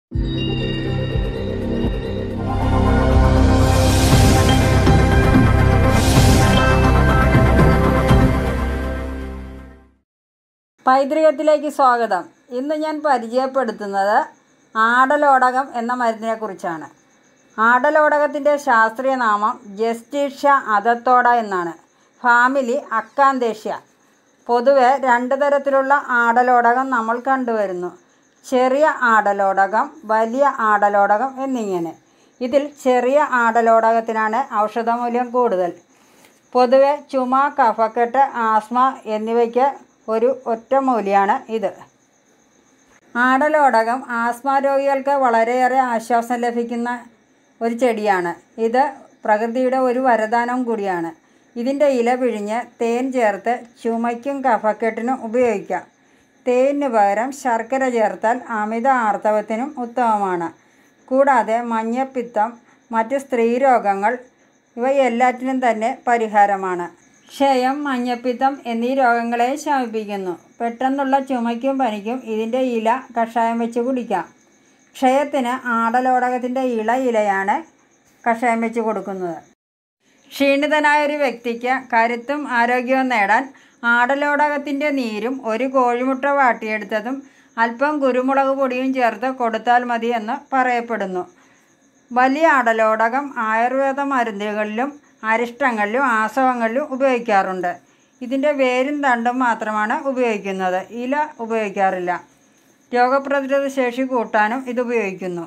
പൈതൃകത്തിലേക്ക് സ്വാഗതം ഇന്ന് ഞാൻ പരിചയപ്പെടുത്തുന്നത് ആടലോടകം എന്ന മരുന്നിനെ കുറിച്ചാണ് ആടലോടകത്തിൻ്റെ ശാസ്ത്രീയ നാമം ജസ്റ്റീഷ്യ അതത്തോട എന്നാണ് ഫാമിലി അക്കാന്തേഷ്യ പൊതുവെ രണ്ട് തരത്തിലുള്ള ആടലോടകം നമ്മൾ കണ്ടുവരുന്നു ചെറിയ ആടലോടകം വലിയ ആടലോടകം എന്നിങ്ങനെ ഇതിൽ ചെറിയ ആടലോടകത്തിനാണ് ഔഷധമൂല്യം കൂടുതൽ പൊതുവെ ചുമ കഫക്കെട്ട് ആസ്മ എന്നിവയ്ക്ക് ഒരു ഒറ്റമൂലിയാണ് ഇത് ആടലോടകം ആസ്മ രോഗികൾക്ക് വളരെയേറെ ആശ്വാസം ലഭിക്കുന്ന ഒരു ചെടിയാണ് ഇത് പ്രകൃതിയുടെ ഒരു വരദാനം കൂടിയാണ് ഇതിൻ്റെ ഇല പിഴിഞ്ഞ് തേൻ ചേർത്ത് ചുമയ്ക്കും കഫക്കെട്ടിനും ഉപയോഗിക്കാം തേനിന് പകരം ശർക്കര ചേർത്താൽ അമിത ആർത്തവത്തിനും ഉത്തമമാണ് കൂടാതെ മഞ്ഞപ്പിത്തം മറ്റ് സ്ത്രീരോഗങ്ങൾ ഇവയെല്ലാറ്റിനും തന്നെ പരിഹാരമാണ് ക്ഷയം മഞ്ഞപ്പിത്തം എന്നീ രോഗങ്ങളെ ശമിപ്പിക്കുന്നു പെട്ടെന്നുള്ള ചുമയ്ക്കും പനിക്കും ഇതിൻ്റെ ഇല കഷായം വെച്ച് കുടിക്കാം ക്ഷയത്തിന് ആടലോടകത്തിൻ്റെ ഇള ഇലയാണ് കഷായം വെച്ച് കൊടുക്കുന്നത് ക്ഷീണിതനായ ഒരു വ്യക്തിക്ക് കരുത്തും ആരോഗ്യവും നേടാൻ ആടലോടകത്തിൻ്റെ നീരും ഒരു കോഴിമുട്ട വാട്ടിയെടുത്തതും അല്പം കുരുമുളക് പൊടിയും ചേർത്ത് കൊടുത്താൽ മതി എന്ന് പറയപ്പെടുന്നു വലിയ ആടലോടകം ആയുർവേദ മരുന്നുകളിലും അരിഷ്ടങ്ങളിലും ആസവങ്ങളിലും ഉപയോഗിക്കാറുണ്ട് ഇതിൻ്റെ വേരും തണ്ടും മാത്രമാണ് ഉപയോഗിക്കുന്നത് ഇല ഉപയോഗിക്കാറില്ല രോഗപ്രതിരോധ ശേഷി കൂട്ടാനും ഇത് ഉപയോഗിക്കുന്നു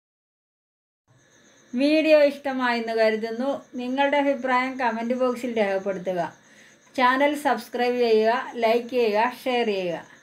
വീഡിയോ ഇഷ്ടമായെന്ന് കരുതുന്നു നിങ്ങളുടെ അഭിപ്രായം കമൻറ്റ് ബോക്സിൽ രേഖപ്പെടുത്തുക ചാനൽ സബ്സ്ക്രൈബ് ചെയ്യുക ലൈക്ക് ചെയ്യുക ഷെയർ ചെയ്യുക